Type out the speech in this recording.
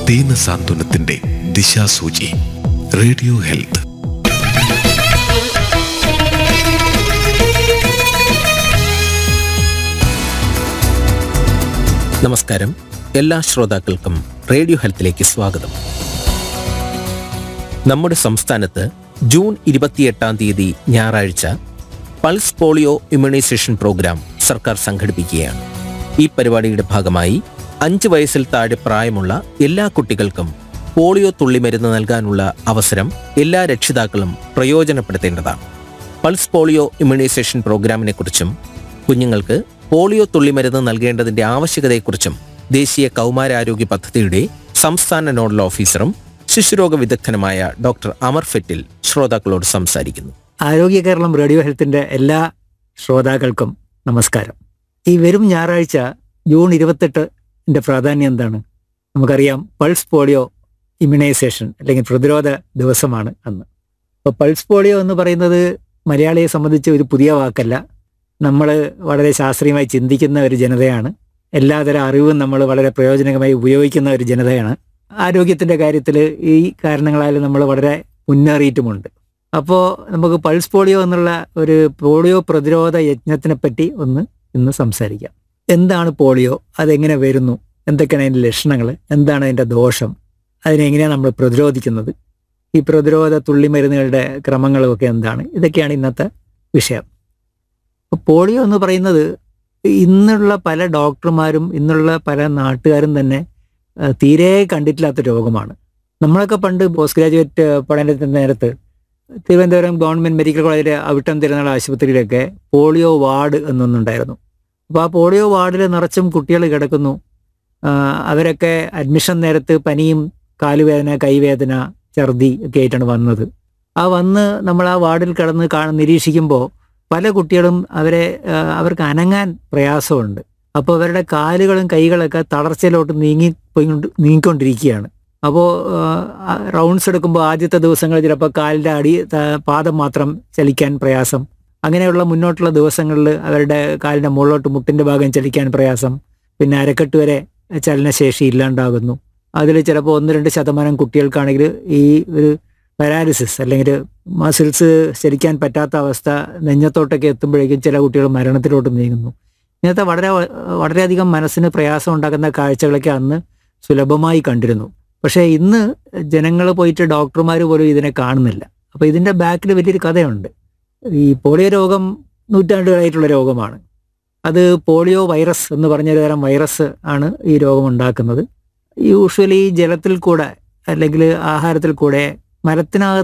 ദീന സാന്ത്വനത്തിന്റെ ദിശാസൂചി radio health നമസ്കാരം എല്ലാ ശ്രോതാക്കൾക്കും റേഡിയോ ഹെൽത്തിലേക്ക് സ്വാഗതം നമ്മുടെ സംസ്ഥാനത്ത് ജൂൺ ഇരുപത്തിയെട്ടാം തീയതി ഞായറാഴ്ച പൾസ് പോളിയോ ഇമ്മ്യൂണൈസേഷൻ പ്രോഗ്രാം സർക്കാർ സംഘടിപ്പിക്കുകയാണ് ഈ പരിപാടിയുടെ ഭാഗമായി അഞ്ച് വയസ്സിൽ താഴെ പ്രായമുള്ള എല്ലാ കുട്ടികൾക്കും പോളിയോ തുള്ളിമരുന്ന് നൽകാനുള്ള അവസരം എല്ലാ രക്ഷിതാക്കളും പ്രയോജനപ്പെടുത്തേണ്ടതാണ് പൾസ് പോളിയോ ഇമ്മ്യൂണൈസേഷൻ പ്രോഗ്രാമിനെക്കുറിച്ചും കുഞ്ഞുങ്ങൾക്ക് പോളിയോ തുള്ളിമരുന്ന് നൽകേണ്ടതിന്റെ ആവശ്യകതയെക്കുറിച്ചും ദേശീയ കൗമാരാരോഗ്യ പദ്ധതിയുടെ സംസ്ഥാന നോഡൽ ഓഫീസറും ശിശുരോഗ വിദഗ്ധനുമായ ഡോക്ടർ അമർ ഫെറ്റിൽ ശ്രോതാക്കളോട് സംസാരിക്കുന്നു ആരോഗ്യ കേരളം റേഡിയോ ഹെൽത്തിന്റെ എല്ലാ ശ്രോതാക്കൾക്കും നമസ്കാരം ഈ വരും ഞായറാഴ്ച ജൂൺ ഇരുപത്തെട്ടിന്റെ പ്രാധാന്യം എന്താണ് നമുക്കറിയാം പൾസ് പോളിയോ ഇമ്മ്യൂണൈസേഷൻ അല്ലെങ്കിൽ പ്രതിരോധ ദിവസമാണ് അന്ന് അപ്പോൾ പൾസ് പോളിയോ എന്ന് പറയുന്നത് മലയാളിയെ സംബന്ധിച്ച് ഒരു പുതിയ വാക്കല്ല നമ്മൾ വളരെ ശാസ്ത്രീയമായി ചിന്തിക്കുന്ന ഒരു ജനതയാണ് എല്ലാതരം അറിവും നമ്മൾ വളരെ പ്രയോജനകമായി ഉപയോഗിക്കുന്ന ഒരു ജനതയാണ് ആരോഗ്യത്തിന്റെ കാര്യത്തിൽ ഈ കാരണങ്ങളാൽ നമ്മൾ വളരെ മുന്നേറിയിട്ടുമുണ്ട് അപ്പോൾ നമുക്ക് പൾസ് പോളിയോ എന്നുള്ള ഒരു പോളിയോ പ്രതിരോധ യജ്ഞത്തിനെ പറ്റി ഒന്ന് ഇന്ന് സംസാരിക്കാം എന്താണ് പോളിയോ അതെങ്ങനെ വരുന്നു എന്തൊക്കെയാണ് അതിൻ്റെ ലക്ഷണങ്ങൾ എന്താണ് അതിൻ്റെ ദോഷം അതിനെങ്ങനെയാണ് നമ്മൾ പ്രതിരോധിക്കുന്നത് ഈ പ്രതിരോധ തുള്ളിമരുന്നുകളുടെ ക്രമങ്ങളുമൊക്കെ എന്താണ് ഇതൊക്കെയാണ് ഇന്നത്തെ വിഷയം അപ്പോൾ പോളിയോ എന്ന് പറയുന്നത് ഇന്നുള്ള പല ഡോക്ടർമാരും ഇന്നുള്ള പല നാട്ടുകാരും തന്നെ ആ, തീരെ കണ്ടിട്ടില്ലാത്ത രോഗമാണ് നമ്മളൊക്കെ പണ്ട് പോസ്റ്റ് ഗ്രാജുവേറ്റ് പഠനത്തിന്റെ നേരത്ത് തിരുവനന്തപുരം ഗവൺമെന്റ് മെഡിക്കൽ കോളേജിലെ അവിട്ടം തിരുനാൾ ആശുപത്രിയിലൊക്കെ പോളിയോ വാർഡ് എന്നൊന്നുണ്ടായിരുന്നു അപ്പോൾ ആ പോളിയോ വാർഡിൽ നിറച്ചും കുട്ടികൾ കിടക്കുന്നു ആ, അവരൊക്കെ അഡ്മിഷൻ നേരത്ത് പനിയും കാലുവേദന കൈവേദന ഛർദി ഒക്കെ ആയിട്ടാണ് വന്നത് ആ വന്ന് നമ്മൾ ആ വാർഡിൽ കിടന്ന് കാണ നിരീക്ഷിക്കുമ്പോൾ പല കുട്ടികളും അവരെ ആ, അവർക്ക് അനങ്ങാൻ പ്രയാസമുണ്ട് അപ്പോൾ അവരുടെ കാലുകളും കൈകളൊക്കെ തളർച്ചയിലോട്ട് നീങ്ങി പോയിക്കൊണ്ട് നീങ്ങിക്കൊണ്ടിരിക്കുകയാണ് അപ്പോൾ റൗണ്ട്സ് എടുക്കുമ്പോൾ ആദ്യത്തെ ദിവസങ്ങളിൽ ചിലപ്പോൾ കാലിൻ്റെ അടി ത- പാദം മാത്രം ചലിക്കാൻ പ്രയാസം അങ്ങനെയുള്ള മുന്നോട്ടുള്ള ദിവസങ്ങളിൽ അവരുടെ കാലിൻ്റെ മുകളിലോട്ട് മുട്ടിൻ്റെ ഭാഗം ചലിക്കാൻ പ്രയാസം പിന്നെ അരക്കെട്ട് വരെ ചലനശേഷി ഇല്ലാണ്ടാകുന്നു അതിൽ ചിലപ്പോൾ ഒന്ന് രണ്ട് ശതമാനം കുട്ടികൾക്കാണെങ്കിൽ ഈ ഒരു പാരാലിസിസ് അല്ലെങ്കിൽ മസിൽസ് ചലിക്കാൻ പറ്റാത്ത അവസ്ഥ നെഞ്ഞത്തോട്ടൊക്കെ എത്തുമ്പോഴേക്കും ചില കുട്ടികൾ മരണത്തിലോട്ട് നീങ്ങുന്നു ഇങ്ങനത്തെ വളരെ വളരെയധികം മനസ്സിന് പ്രയാസം ഉണ്ടാക്കുന്ന കാഴ്ചകളൊക്കെ അന്ന് സുലഭമായി കണ്ടിരുന്നു പക്ഷേ ഇന്ന് ജനങ്ങൾ പോയിട്ട് ഡോക്ടർമാർ പോലും ഇതിനെ കാണുന്നില്ല അപ്പോൾ ഇതിൻ്റെ ബാക്കിൽ വലിയൊരു കഥയുണ്ട് ഈ പോളിയോ രോഗം നൂറ്റാണ്ടുകളായിട്ടുള്ള രോഗമാണ് അത് പോളിയോ വൈറസ് എന്ന് പറഞ്ഞൊരു തരം വൈറസ് ആണ് ഈ രോഗം ഉണ്ടാക്കുന്നത് യൂഷ്വലി ജലത്തിൽ കൂടെ അല്ലെങ്കിൽ ആഹാരത്തിൽ കൂടെ മരത്തിനകത്ത്